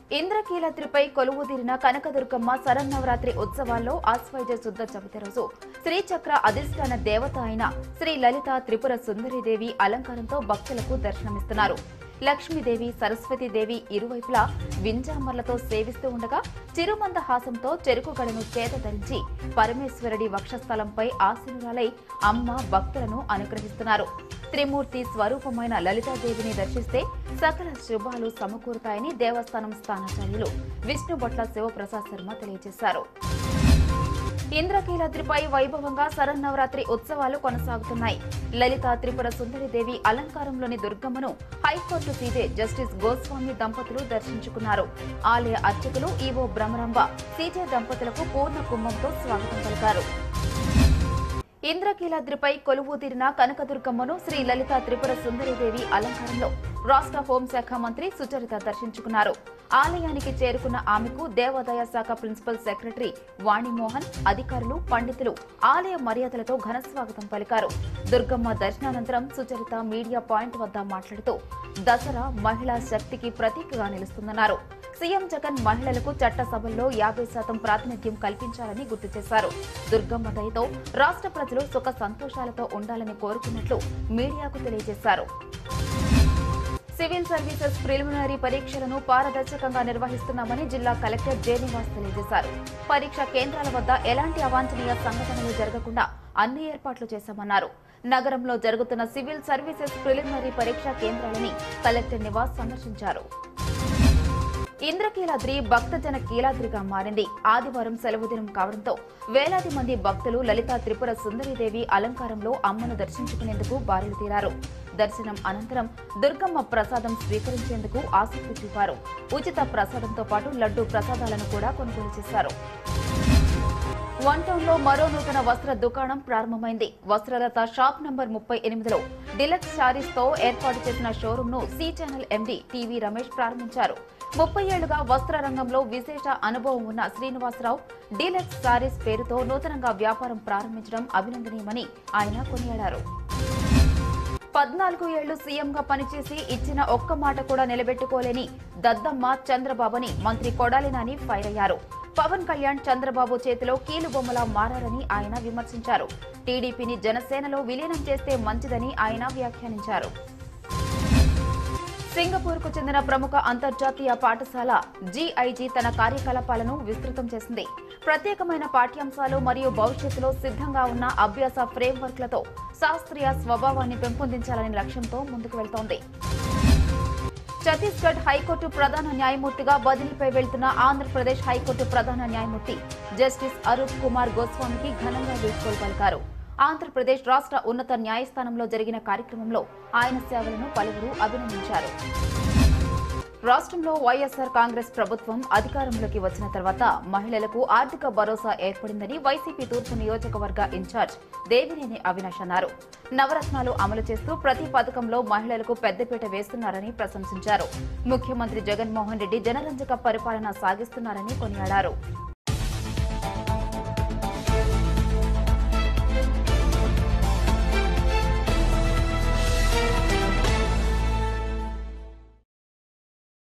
ఇంద్రకీలాద్రిపై కొలువుదీరిన కనకదుర్గమ్మ శరన్నవరాత్రి ఉత్సవాల్లో ఆశ్వయుజ శుద్ధ చవితి రోజు శ్రీచక్ర అధిష్టాన దేవత అయిన శ్రీ లలిత త్రిపుర సుందరీదేవి అలంకారంతో భక్తులకు దర్శనమిస్తున్నారు లక్ష్మీదేవి సరస్వతీదేవి ఇరువైపులా వింజామర్లతో సేవిస్తూ ఉండగా చిరుమంద హాసంతో చెరుకు గడను చేత ధరించి పరమేశ్వరుడి వక్షస్థలంపై ఆసీనురాలై అమ్మ భక్తులను అనుగ్రహిస్తున్నారు త్రిమూర్తి స్వరూపమైన లలితాదేవిని దర్శిస్తే సకల శుభాలు సమకూరుతాయని దేవస్థానం స్థానాచార్యులు విష్ణుభట్ల శివప్రసాద్ శర్మ తెలియజేశారు ఇంద్రకీలాద్రిపై వైభవంగా శరన్నవరాత్రి ఉత్సవాలు కొనసాగుతున్నాయి లలిత త్రిపుర సుందరిదేవి అలంకారంలోని దుర్గమ్మను హైకోర్టు సీజే జస్టిస్ గోస్వామి దంపతులు దర్శించుకున్నారు ఆలయ అర్చకులు ఈవో భ్రమరంబ సీజే దంపతులకు పూర్ణ కుంభంతో స్వాగతం పలికారు ఇంద్రకీలాద్రిపై కొలువుదీరిన కనకదుర్గమ్మను శ్రీ లలిత త్రిపుర సుందరీదేవి అలంకారంలో రాష్ట్ర హోంశాఖ మంత్రి సుచరిత దర్శించుకున్నారు ఆలయానికి చేరుకున్న ఆమెకు దేవాదాయ శాఖ ప్రిన్సిపల్ సెక్రటరీ వాణిమోహన్ అధికారులు పండితులు ఆలయ మర్యాదలతో ఘన స్వాగతం పలికారు దుర్గమ్మ దర్శనానంతరం సుచరిత మీడియా పాయింట్ వద్ద మాట్లాడుతూ దసరా మహిళా శక్తికి ప్రతీకగా నిలుస్తుందన్నారు సీఎం జగన్ మహిళలకు చట్టసభల్లో యాభై శాతం ప్రాతినిధ్యం కల్పించాలని గుర్తు చేశారు దుర్గమ్మ దయతో రాష్ట్ర ప్రజలు సుఖ సంతోషాలతో ఉండాలని కోరుకున్నట్లు మీడియాకు తెలియజేశారు సివిల్ సర్వీసెస్ ప్రిలిమినరీ పరీక్షలను పారదర్శకంగా నిర్వహిస్తున్నామని జిల్లా కలెక్టర్ జే నివాస్ తెలియజేశారు పరీక్ష కేంద్రాల వద్ద ఎలాంటి అవాంఛనీయ సంఘటనలు జరగకుండా అన్ని ఏర్పాట్లు చేశామన్నారు నగరంలో జరుగుతున్న సివిల్ సర్వీసెస్ ప్రిలిమినరీ పరీక్షా కేంద్రాలని కలెక్టర్ నివాస్ సందర్శించారు ఇంద్రకీలాద్రి భక్తజన కీలాద్రిగా మారింది ఆదివారం సెలవు దినం కావడంతో వేలాది మంది భక్తులు లలిత త్రిపుర సుందరీదేవి అలంకారంలో అమ్మను దర్శించుకునేందుకు బారులు తీరారు దర్శనం అనంతరం దుర్గమ్మ ప్రసాదం స్వీకరించేందుకు ఆసక్తి చూపారు ఉచిత ప్రసాదంతో పాటు లడ్డు ప్రసాదాలను కూడా కొనుగోలు చేశారు వన్ టౌన్ లో మరో నూతన వస్త్ర దుకాణం ప్రారంభమైంది వస్త్రలత షాప్ నంబర్ ముప్పై ఎనిమిదిలో డిలక్స్ శారీస్ తో ఏర్పాటు చేసిన షోరూమ్ ను C channel MD TV Ramesh ప్రారంభించారు ముప్పై ఏళ్లుగా వస్త్ర రంగంలో విశేష అనుభవం ఉన్న శ్రీనివాసరావు డీలక్స్ శారీస్ పేరుతో నూతనంగా వ్యాపారం ప్రారంభించడం అభినందనీయమని ఆయన కొనియాడారు పద్నాలుగు ఏళ్లు సీఎంగా పనిచేసి ఇచ్చిన ఒక్క మాట కూడా నిలబెట్టుకోలేని దద్దమ్మ చంద్రబాబుని మంత్రి కొడాలి నాని ఫైర్ అయ్యారు పవన్ కళ్యాణ్ చంద్రబాబు చేతిలో కీలుబొమ్మలా మారారని ఆయన విమర్శించారు టీడీపీని జనసేనలో విలీనం చేస్తే మంచిదని ఆయన వ్యాఖ్యానించారు సింగపూర్ కు చెందిన ప్రముఖ అంతర్జాతీయ పాఠశాల జీఐజీ తన కార్యకలాపాలను విస్తృతం చేసింది ప్రత్యేకమైన పాఠ్యాంశాలు మరియు భవిష్యత్తులో సిద్ధంగా ఉన్న అభ్యాస ఫ్రేమ్వర్క్లతో శాస్త్రీయ స్వభావాన్ని పెంపొందించాలనే లక్ష్యంతో ముందుకు వెళ్తోంది ఛత్తీస్గఢ్ హైకోర్టు ప్రధాన న్యాయమూర్తిగా బదిలీపై వెళ్తున్న ఆంధ్రప్రదేశ్ హైకోర్టు ప్రధాన న్యాయమూర్తి జస్టిస్ అరూప్ కుమార్ గోస్వామికి ఘనంగా వీడ్కోలు పలికారు ఆంధ్రప్రదేశ్ రాష్ట్ర ఉన్నత న్యాయస్థానంలో జరిగిన కార్యక్రమంలో ఆయన సేవలను పలువురు అభినందించారు రాష్ట్రంలో వైఎస్ఆర్ కాంగ్రెస్ ప్రభుత్వం అధికారంలోకి వచ్చిన తర్వాత మహిళలకు ఆర్థిక భరోసా ఏర్పడిందని వైసీపీ తూర్పు నియోజకవర్గ ఇన్ఛార్జ్ దేవినేని అవినాష్ అన్నారు నవరత్నాలు అమలు చేస్తూ ప్రతి పథకంలో మహిళలకు పెద్దపీట వేస్తున్నారని ప్రశంసించారు ముఖ్యమంత్రి జగన్మోహన్ రెడ్డి జనరంజక పరిపాలన సాగిస్తున్నారని కొనియాడారు